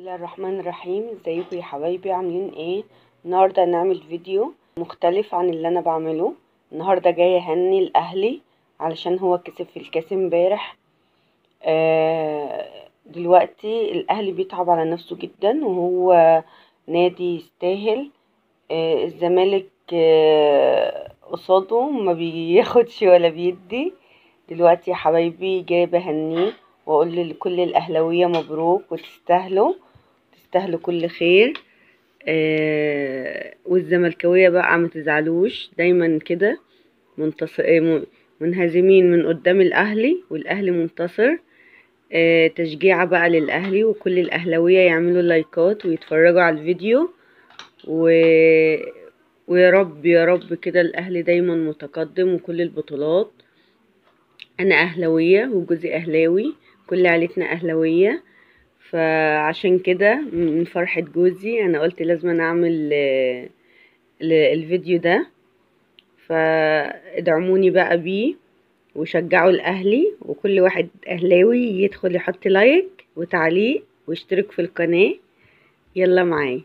الله الرحمن الرحيم ازيكم يا حبايبي عاملين ايه النهارده هنعمل فيديو مختلف عن اللي انا بعمله النهارده جايه اهني الاهلي علشان هو كسب في الكاس امبارح آه دلوقتي الاهلي بيتعب على نفسه جدا وهو نادي يستاهل آه الزمالك آه قصاده ما بياخدش ولا بيدي دلوقتي يا حبايبي جايه بهنيه واقول لكل الاهلاويه مبروك وتستاهلوا تستاهلوا كل خير آه والزملكاويه بقى ما تزعلوش دايما كده منتصر منهزمين من قدام الاهلي والاهلي منتصر آه تشجيع بقى للاهلي وكل الاهلاويه يعملوا لايكات ويتفرجوا على الفيديو و... ويا رب يا رب كده الاهلي دايما متقدم وكل البطولات انا اهلاويه وجوزي اهلاوي كل عيلتنا اهلاويه فعشان كده من فرحه جوزي انا قلت لازم اعمل الفيديو ده فادعموني بقى بيه وشجعوا الاهلي وكل واحد اهلاوي يدخل يحط لايك وتعليق واشترك في القناه يلا معايا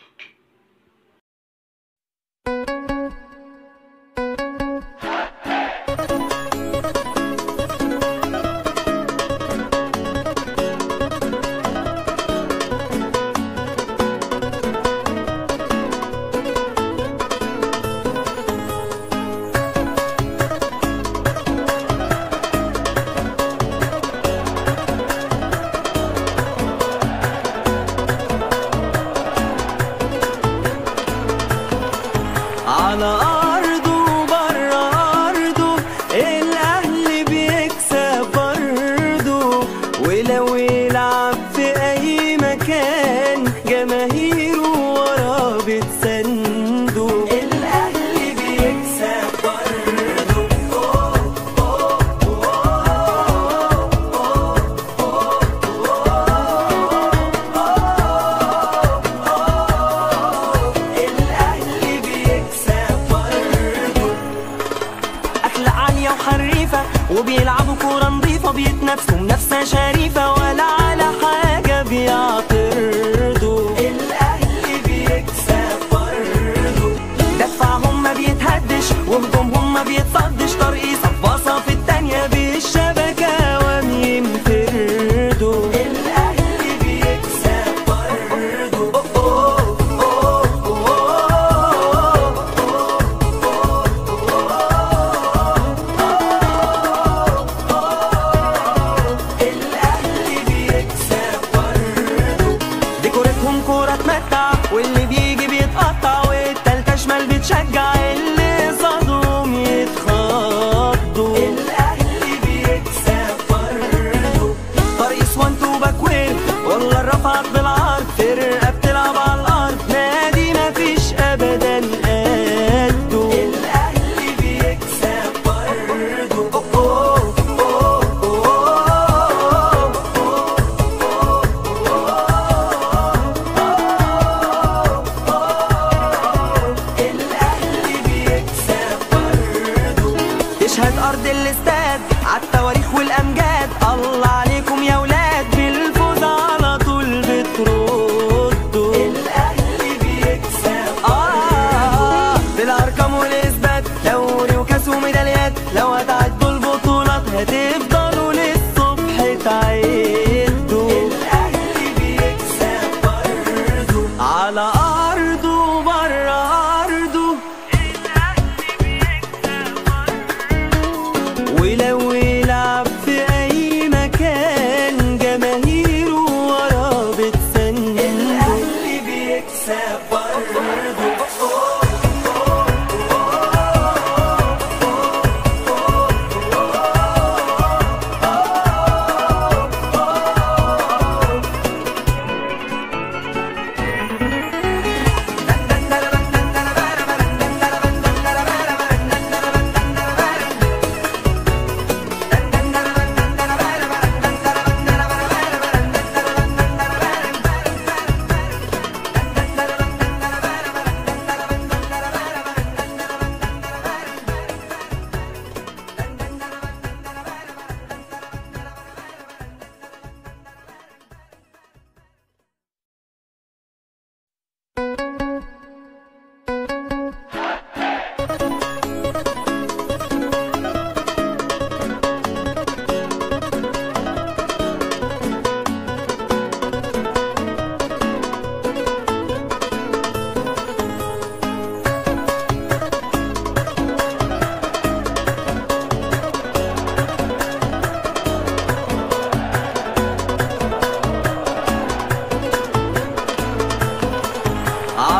على أرضه وبره أرضه الأهلي بيكسب برضه ولو يلعب في أي مكان جماهيره وراه بتسنده الأهلي بيكسب برضه الأهلي بيكسب برضه أكل عالية وحريفة وبيلعبوا كورة نظيفة بيتنافسوا منافسة شريفة ولا على حاجة بيعترضوا الأهلي بيكسب برضه دفعهم ما بيتهدش وهجومهم ما بيتصدش ترقيصة باصة في التانية بالشبكة ومين فردوا الأهلي بيكسب برضه الأهلي بيكسب برضه ديكورتهم كورة تمتع واللي بيجي بيتقطع والتالتة شمال بتشجع اللي صادهم يتخضوا الأهلي بيكسب برضه طريق وانتو باكوير والله رفعت بالعرض فرقة بتلعب على الأرض نادي مفيش أبدا قده الأهلي بيكسب برضه الأهلي بيكسب برضه تشهد أرض الاستاد عالتواريخ والأمجاد الله عليكم يا ولاد بالفوز على طول بتردوا الأهلي بيكسب آه بالأرقام والإثبات دوري وكاس وميداليات لو هتعدوا البطولات هتفضلوا للصبح تعدوا الأهلي بيكسب برضه على أرضه وبره أرضه ولو يلعب في أي مكان جماهيره وراه بتسنده الأهلي بيكسب برضه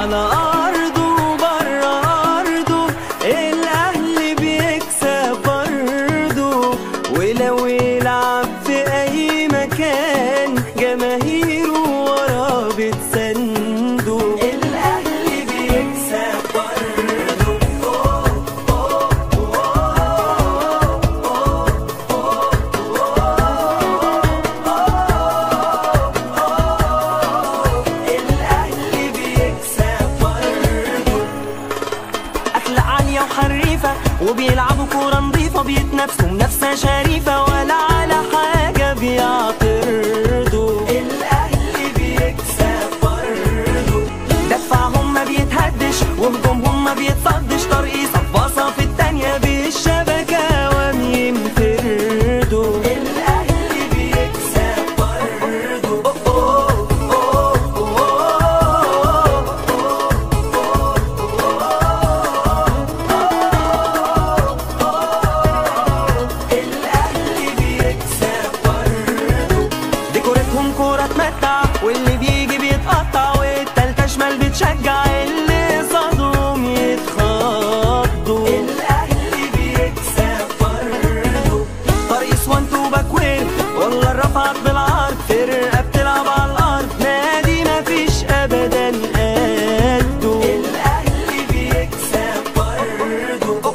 على أرضه برا أرضه الأهلي بيكسب برضه ولو يلعب في أي مكان جماهيره وراه بتسنده الأهلي بيكسب برضه الأهلي بيكسب برضه أكل عالية وحريفة وبيلعبوا كورة نظيفة بيتنافسوا منافسة شريفة ولا على حاجة بيعترضوا الأهلي بيكسب برضه دفعهم ما بيتهدش وهجومهم ما بيتصدش ترقيصة باصة في التانية بالشبكة وام ينفردوا الأهلي بيكسب برضه الأهلي بيكسب برضه ديكورتهم كورة تمتع واللي بيجي بيتقطع والتالتة شمال بتشجع اللي صادهم يتخضوا الأهلي بيكسب برضه طريق وان تو باكوير والله رفعت بالعرض فرقة بتلعب على الأرض نادي مفيش أبدا قده الأهلي بيكسب برضه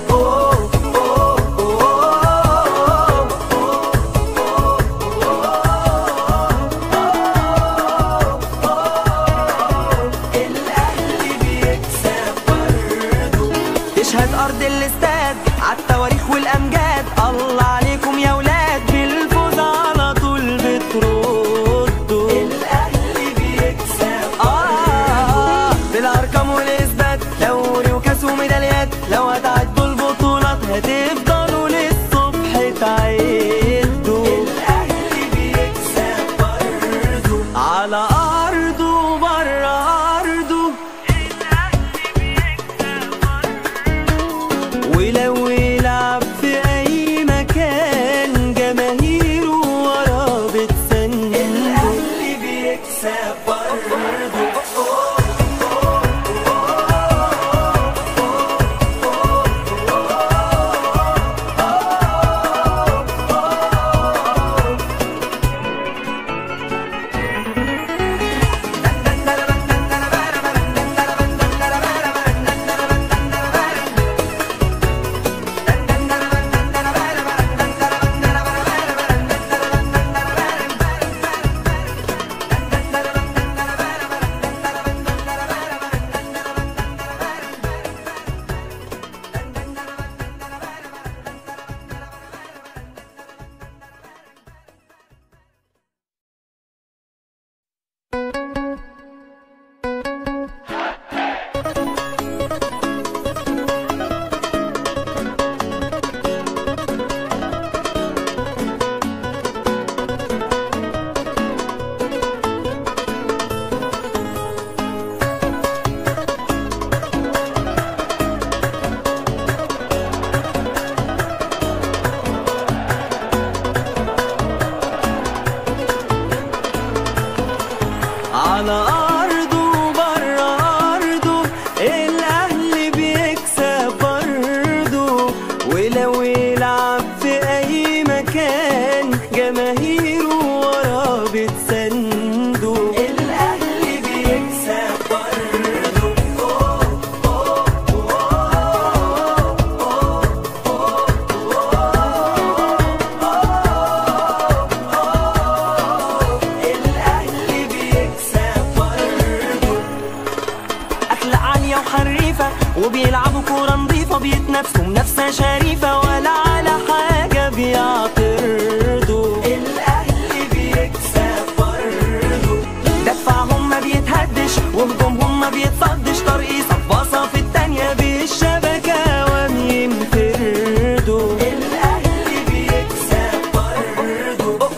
الأهلي بيكسب برضه تشهد أرض الاستاد عالتواريخ والأمجاد الله عليكم يا ولاد بالفوز على طول بتردوا الأهلي بيكسب آه بالأرقام والإثبات دوري وكاس وميداليات لو هتعدوا البطولات هتفضلوا للصبح تعدوا الأهلي بيكسب برضه على أرضه برا أرضه ولو يلعب في أي مكان جماهيره وراه بتسنده الأهلي بيكسب برضه على أرضه برا أرضه الأهلي بيكسب برضه ولو يلعب في أي مكان جماهيره وراه بتسنده الأهلي بيكسب برضه الأهلي بيكسب برضه أكل عالية وحريفة وبيلعبوا كورة نظيفة بيتنافسوا منافسة شريفة ولا على حاجة بيعترضوا الأهلي بيكسب برضه دفعهم ما بيتهدش وهجومهم ما بيتصدش ترقيصة باصة في التانية بالشبكة وام ينفردوا الأهلي بيكسب برضه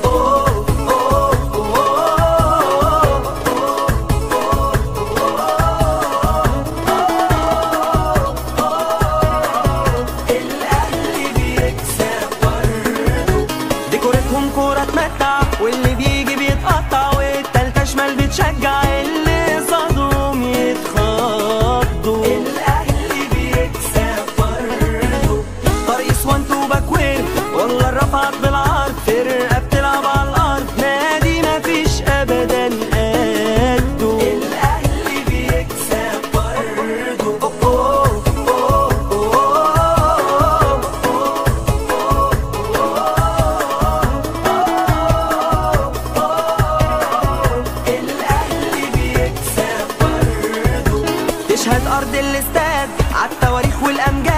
الأهلي بيكسب برضه ديكورتهم كورة تمتع واللي بيجي بيتقطع والتالتة شمال بتشجع اللي صادهم يتخضوا ارض الاستاد عالتواريخ والامجاد